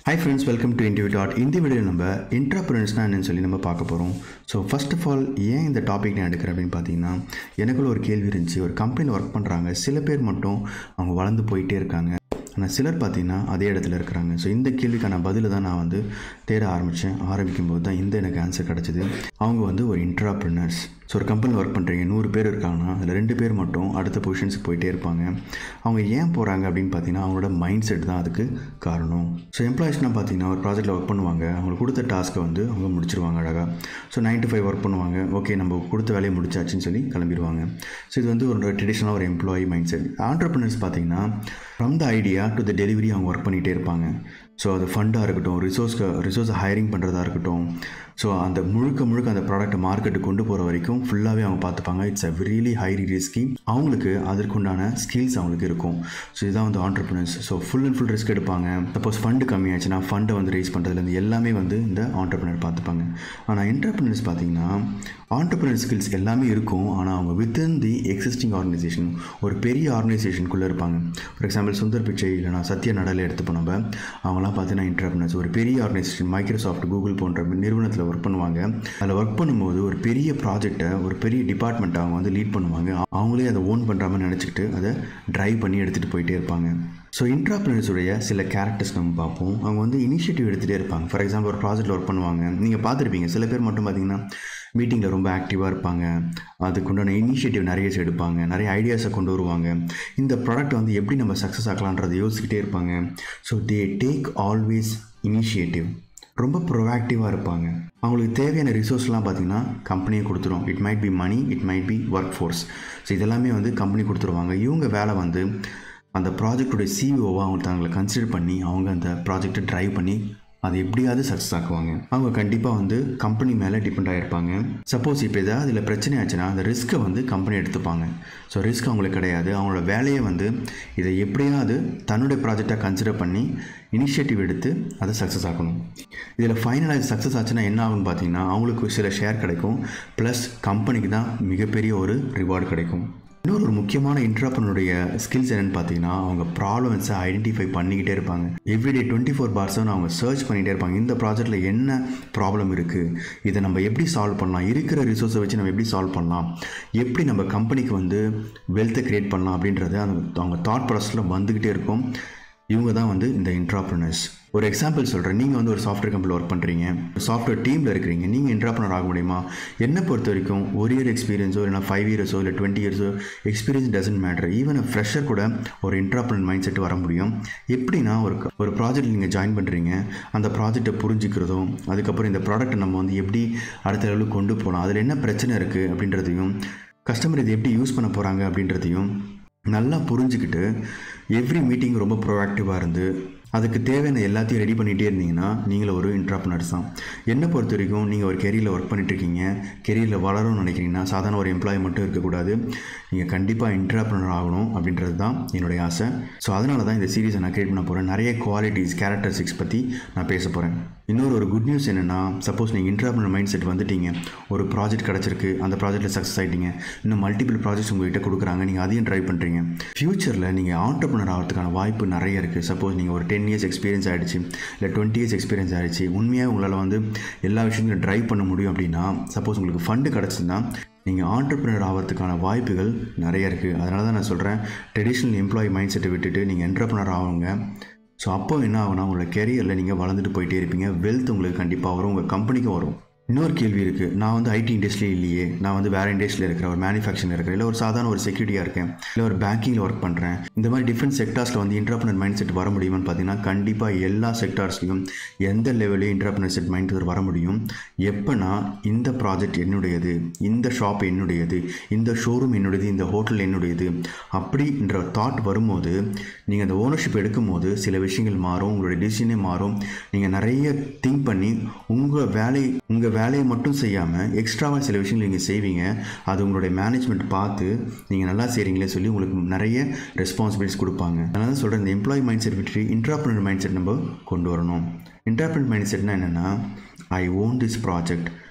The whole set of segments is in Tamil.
high friends welcome to Indiview dot இந்த வீடியோ நம்ம இன்ட்ராப்ரன்ஸ்னால் என்னன்னு சொல்லி நம்ம பார்க்க போகிறோம் ஸோ ஃபர்ஸ்ட் ஆஃப் ஆல் ஏன் இந்த டாபிக் நான் எடுக்கிறேன் அப்படின்னு பார்த்தீங்கன்னா எனக்குள்ள ஒரு கேள்வி இருந்துச்சு ஒரு கம்பெனியில் ஒர்க் பண்ணுறாங்க சில பேர் மட்டும் அவங்க வளர்ந்து போயிட்டே இருக்காங்க ஆனால் சிலர் பார்த்தீங்கன்னா அதே இடத்துல இருக்கிறாங்க ஸோ இந்த கேள்விக்கான பதிலை தான் நான் வந்து தேட ஆரம்பித்தேன் ஆரம்பிக்கும் போது தான் இந்த எனக்கு ஆன்சர் கிடச்சிது அவங்க வந்து ஒரு இன்ட்ராப்ரனர்ஸ் ஸோ ஒரு கம்பெனியில் ஒர்க் பண்ணுறீங்க நூறு பேர் இருக்காங்கன்னா அதில் ரெண்டு பேர் மட்டும் அடுத்த பொசிஷன்ஸுக்கு போயிட்டே இருப்பாங்க அவங்க ஏன் போகிறாங்க அப்படின்னு பார்த்தீங்கன்னா அவங்களோட மைண்ட் செட் தான் அதுக்கு காரணம் ஸோ எம்ப்ளாயிஸ்னால் பார்த்தீங்கன்னா ஒரு ப்ராஜெக்ட்டில் ஒர்க் பண்ணுவாங்க அவங்களுக்கு கொடுத்த டாஸ்க்கை வந்து அவங்க முடிச்சிருவாங்க அழகாக so nine to five work பண்ணுவாங்க ஓகே நம்ம கொடுத்த வேலையை முடிச்சாச்சுன்னு சொல்லி கிளம்பிடுவாங்க ஸோ இது வந்து ஒரு ட்ரெடிஷ்னலாக ஒரு எம்ப்ளாயி மைண்ட் செட் ஆண்டர்பிரினர்ஸ் பார்த்தீங்கன்னா from the idea to the delivery அவங்க ஒர்க் பண்ணிகிட்டே இருப்பாங்க ஸோ அது ஃபண்டாக இருக்கட்டும் ரிசோர்ஸ்க்கு ரிசோர்ஸை ஹையரிங் பண்ணுறதா இருக்கட்டும் ஸோ அந்த முழுக்க முழுக்க அந்த ப்ராடக்ட்டை மார்க்கெட்டுக்கு கொண்டு போகிற வரைக்கும் ஃபுல்லாகவே அவங்க பார்த்துப்பாங்க it's a really high risky அவங்களுக்கு அதற்குண்டான ஸ்கில்ஸ் அவங்களுக்கு இருக்கும் ஸோ இதுதான் வந்து entrepreneurs so full and full risk எடுப்பாங்க சப்போஸ் ஃபண்டு கம்மியாச்சுன்னா ஃபண்டை வந்து ரைஸ் பண்ணுறதுலேருந்து எல்லாமே வந்து இந்த ஆண்டர்பிரினர் பார்த்துப்பாங்க ஆனால் என்டர்பிரினர்ஸ் பார்த்தீங்கன்னா ஆண்டர்பிரினர் ஸ்கில்ஸ் எல்லாமே இருக்கும் ஆனால் அவங்க வித்தின் தி எக்ஸிஸ்டிங் ஆர்கனைசேஷன் ஒரு பெரிய ஆர்கனைசேஷனுக்குள்ளே இருப்பாங்க ஃபார் எக்ஸாம்பிள் சுந்தர் பிச்சை இல்லைனா சத்ய நடலை எடுத்துப்போம் நம்ம அவங்களாம் பார்த்தீங்கன்னா இன்டர்பிரினர்ஸ் ஒரு பெரிய ஆர்கனைசேஷன் மைக்ரோசாஃப்ட் கூகுள் போன்ற நிறுவனத்தில் ஒர்க் பண்ணுவாங்க அதில் ஒர்க் பண்ணும்போது ஒரு பெரிய ப்ராஜெக்டை ஒரு பெரிய டிபார்ட்மெண்ட்டை அவங்க வந்து லீட் பண்ணுவாங்க அவங்களே அதை ஓன் பண்ணுற மாதிரி நினச்சிக்கிட்டு அதை ட்ரைவ் பண்ணி எடுத்துகிட்டு போயிட்டே இருப்பாங்க ஸோ இன்ட்ராப்ரனர்ஸுடைய சில கேரக்டர்ஸ் நம்ம பார்ப்போம் அவங்க வந்து இனிஷியேட்டிவ் எடுத்துகிட்டே இருப்பாங்க ஃபார் எக்ஸாம்பிள் ஒரு ப்ராஜெக்ட்டில் ஒர்க் பண்ணுவாங்க நீங்கள் பார்த்துருப்பீங்க சில பேர் மட்டும் பார்த்தீங்கன்னா மீட்டிங்கில் ரொம்ப ஆக்டிவாக இருப்பாங்க அதுக்குண்டான இனிஷியேட்டிவ் நிறைய எடுப்பாங்க நிறைய ஐடியாஸை கொண்டு வருவாங்க இந்த ப்ராடக்ட் வந்து எப்படி நம்ம சக்ஸஸ் ஆக்கலான்றதை யோசிச்சுக்கிட்டே இருப்பாங்க so they take always initiative ரொம்ப ப்ரொஆக்டிவாக இருப்பாங்க அவங்களுக்கு தேவையான ரிசோர்ஸ்லாம் பார்த்தீங்கன்னா கம்பெனியே கொடுத்துரும் it might be money it might be workforce so இதெல்லாமே வந்து கம்பெனி கொடுத்துருவாங்க இவங்க வேலை வந்து அந்த ப்ராஜெக்டுடைய சிஇஓவை அவங்க தங்களை கன்சிடர் பண்ணி அவங்க அந்த ப்ராஜெக்டை ட்ரைவ் பண்ணி அதை எப்படியாவது சக்ஸஸ் ஆக்குவாங்க அவங்க கண்டிப்பாக வந்து கம்பெனி மேலே டிபெண்ட் ஆகிருப்பாங்க சப்போஸ் இப்போ ஏதாவது இதில் பிரச்சனை ஆச்சுன்னா அந்த ரிஸ்க்கை வந்து கம்பெனி எடுத்துப்பாங்க ஸோ ரிஸ்க் அவங்களுக்கு கிடையாது அவங்களோட வேலையை வந்து இதை எப்படியாவது தன்னுடைய ப்ராஜெக்டாக கன்சிடர் பண்ணி இனிஷியேட்டிவ் எடுத்து அதை சக்ஸஸ் ஆக்கணும் இதில் ஃபைனலாக சக்ஸஸ் ஆச்சுன்னா என்ன ஆகும்னு பார்த்தீங்கன்னா அவங்களுக்கு சில ஷேர் கிடைக்கும் ப்ளஸ் கம்பெனிக்கு தான் மிகப்பெரிய ஒரு ரிவார்டு கிடைக்கும் இன்னொரு ஒரு முக்கியமான இன்ட்ராப்பனுடைய ஸ்கில்ஸ் என்னென்னு பார்த்தீங்கன்னா அவங்க ப்ராப்ளம்ஸை ஐடென்டிஃபை பண்ணிக்கிட்டே இருப்பாங்க எவ்ரிடே டுவெண்ட்டி ஃபோர் பார்ஸும் அவங்க சர்ச் பண்ணிகிட்டே இருப்பாங்க இந்த ப்ராஜெக்ட்டில் என்ன ப்ராப்ளம் இருக்குது இதை நம்ம எப்படி சால்வ் பண்ணலாம் இருக்கிற ரிசோர்ஸை வச்சு நம்ம எப்படி சால்வ் பண்ணலாம் எப்படி நம்ம கம்பெனிக்கு வந்து வெல்த்தை க்ரியேட் பண்ணலாம் அப்படின்றது அந்த அவங்க தாட் ப்ராசஸில் வந்துக்கிட்டே இருக்கும் இவங்க தான் வந்து இந்த இன்ட்ராப்ரனர்ஸ் ஒரு எக்ஸாம்பிள் சொல்கிறேன் நீங்கள் வந்து ஒரு சாஃப்ட்வேர் கம்பெனியில் ஒர்க் பண்ணுறீங்க சாஃப்ட்வேர் டீமில் இருக்கிறீங்க நீங்கள் இன்ட்ராப்ரனர் ஆக முடியுமா என்னை பொறுத்த வரைக்கும் ஒரு இயர் எக்ஸ்பீரியன்ஸோ இல்லைனா ஃபைவ் இயர்ஸோ இல்லை டுவெண்ட்டி இயர்ஸோ experience doesn't matter even fresher கூட ஒரு இன்ட்ராப்ரனர் மைண்ட் செட் வர முடியும் எப்படின்னா ஒரு ஒரு ப்ராஜெக்ட் நீங்கள் ஜாயின் பண்ணுறீங்க அந்த ப்ராஜெக்டை புரிஞ்சிக்கிறதும் அதுக்கப்புறம் இந்த ப்ராடக்ட்டை நம்ம வந்து எப்படி அடுத்த லெவலுக்கு கொண்டு போகலாம் அதில் என்ன பிரச்சனை இருக்குது அப்படின்றதையும் கஸ்டமர் இதை எப்படி யூஸ் பண்ண போகிறாங்க அப்படின்றதையும் நல்லா புரிஞ்சுக்கிட்டு எவ்ரி மீட்டிங் ரொம்ப ப்ரோஆக்டிவாக இருந்து அதுக்கு தேவையான எல்லாத்தையும் ரெடி பண்ணிகிட்டே இருந்தீங்கன்னா நீங்களும் ஒரு இன்ட்ராப்னர்ஸ் தான் என்னை பொறுத்த வரைக்கும் நீங்கள் ஒரு கெரியரில் ஒர்க் பண்ணிட்டுருக்கீங்க கெரியரில் வளரும்னு நினைக்கிறீங்கன்னா சாதாரண ஒரு எம்ப்ளாய் மட்டும் இருக்கக்கூடாது நீங்கள் கண்டிப்பாக இன்ட்ராப்னர் ஆகணும் அப்படின்றது தான் என்னுடைய ஆசை ஸோ அதனால தான் இந்த சீரீஸை நான் கிரியேட் பண்ண போகிறேன் நிறைய குவாலிட்டிஸ் கேரக்டரிஸ்டிக்ஸ் பற்றி நான் பேச போகிறேன் இன்னொரு ஒரு குட் நியூஸ் என்னென்னா சப்போஸ் நீங்கள் இன்ட்ராப்னர் மைண்ட் செட் வந்துட்டீங்க ஒரு ப்ராஜெக்ட் கிடச்சிருக்கு அந்த ப்ராஜெக்ட்டில் சக்ஸஸ் ஆகிட்டீங்க இன்னும் மல்டிபிள் ப்ராஜெக்ட்ஸ் உங்கள்கிட்ட கொடுக்குறாங்க நீங்கள் அதையும் ட்ரை பண்ணுறீங்க ஃப்யூச்சரில் நீங்கள் ஆண்டர்பனர் ஆகிறதுக்கான வாய்ப்பு நிறைய இருக்குது சப்போஸ் நீங்கள் ஒரு டென் இயர்ஸ் எக்ஸ்பீரியன்ஸ் ஆகிடுச்சு இல்லை டுவெண்ட்டி இயர்ஸ் எக்ஸ்பீரியன்ஸ் ஆகிடுச்சு உண்மையாக உங்களால் வந்து எல்லா விஷயங்களும் ட்ரைவ் பண்ண முடியும் அப்படின்னா சப்போஸ் உங்களுக்கு ஃபண்டு கிடச்சிதுன்னா நீங்கள் ஆண்டர்பிரினர் ஆகிறதுக்கான வாய்ப்புகள் நிறைய இருக்குது அதனால தான் நான் சொல்கிறேன் ட்ரெடிஷ்னல் எம்ப்ளாயி மைண்ட் செட்டை விட்டுட்டு நீங்கள் என்டர்பிரினர் ஆகுங்க ஸோ அப்போ என்ன ஆகுனா உங்களோட கெரியரில் நீங்கள் வளர்ந்துட்டு போயிட்டே இருப்பீங்க வெல்த் உங்களுக்கு கண்டிப்பாக வரும் உங்கள் கம்பெனிக்கும் வரும் இன்னொரு கேள்வி இருக்குது நான் வந்து ஐடி இண்டஸ்ட்ரியில் இல்லையே நான் வந்து வேறு இண்டஸ்ட்ரியில் இருக்கிற ஒரு மேனுஃபேக்சரிங் இருக்கிறேன் இல்லை ஒரு சாதாரண ஒரு செக்யூரிட்டியாக இருக்கேன் இல்லை ஒரு பேங்கிங்கில் ஒர்க் பண்ணுறேன் இந்த மாதிரி டிஃப்ரெண்ட் செக்டார்ஸில் வந்து இன்டர்பிரனர் மைண்ட் செட் வர முடியுமான்னு பார்த்தீங்கன்னா கண்டிப்பாக எல்லா செக்டார்ஸ்லையும் எந்த லெவலையும் இன்டர்பிரனர் செட் மைண்ட் செட் வர முடியும் எப்போனா இந்த ப்ராஜெக்ட் என்னுடையது இந்த ஷாப் என்னுடையது இந்த ஷோரூம் என்னுடையது இந்த ஹோட்டல் என்னுடையது அப்படின்ற தாட் வரும்போது நீங்கள் அந்த ஓனர்ஷிப் எடுக்கும்போது சில விஷயங்கள் மாறும் உங்களுடைய டிசிஷனே மாறும் நீங்கள் நிறைய திங்க் பண்ணி உங்கள் வேலை உங்கள் வேலையை மட்டும் செய்யாமல் எக்ஸ்ட்ராவாக சில விஷயங்கள் நீங்கள் செய்வீங்க அது உங்களுடைய மேனேஜ்மெண்ட் பார்த்து நீங்கள் நல்லா செய்கிறீங்களே சொல்லி உங்களுக்கு நிறைய ரெஸ்பான்சிபிலிட்டிஸ் கொடுப்பாங்க அதனால தான் சொல்கிறேன் இந்த எம்ப்ளாயி மைண்ட் செட் விட்டு இன்ட்ராப்ரனர் மைண்ட் செட் நம்ம கொண்டு வரணும் இன்டர்பிரண்ட் மைண்ட் செட்னா என்னென்னா I own this project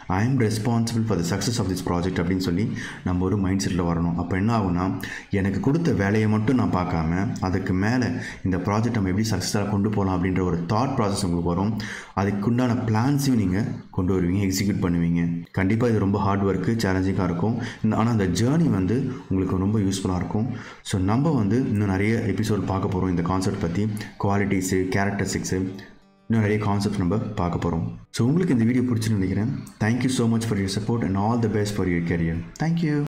I am responsible for the success of this project அப்படின்னு சொல்லி நம்ம ஒரு மைண்ட் செட்டில் வரணும் அப்போ என்ன ஆகும்னா எனக்கு கொடுத்த வேலையை மட்டும் நான் பார்க்காம அதுக்கு மேலே இந்த ப்ராஜெக்ட் நம்ம எப்படி சக்ஸஸாக கொண்டு போகலாம் அப்படின்ற ஒரு தாட் ப்ராசஸ் உங்களுக்கு வரும் அதுக்குண்டான பிளான்ஸையும் நீங்கள் கொண்டு வருவீங்க எக்ஸிக்யூட் பண்ணுவீங்க கண்டிப்பாக இது ரொம்ப ஹார்ட் ஒர்க்கு சேலஞ்சிங்காக இருக்கும் ஆனால் அந்த ஜேர்னி வந்து உங்களுக்கு ரொம்ப யூஸ்ஃபுல்லாக இருக்கும் ஸோ நம்ம வந்து இன்னும் நிறைய எபிசோட் பார்க்க போகிறோம் இந்த கான்செப்ட் பற்றி குவாலிட்டிஸு கேரக்டரிஸ்டிக்ஸு இன்னும் நிறைய கான்செப்ட் நம்ம பார்க்க போகிறோம் ஸோ உங்களுக்கு இந்த வீடியோ பிடிச்சுன்னு நினைக்கிறேன் thank you so much for your support and all the best for your career thank you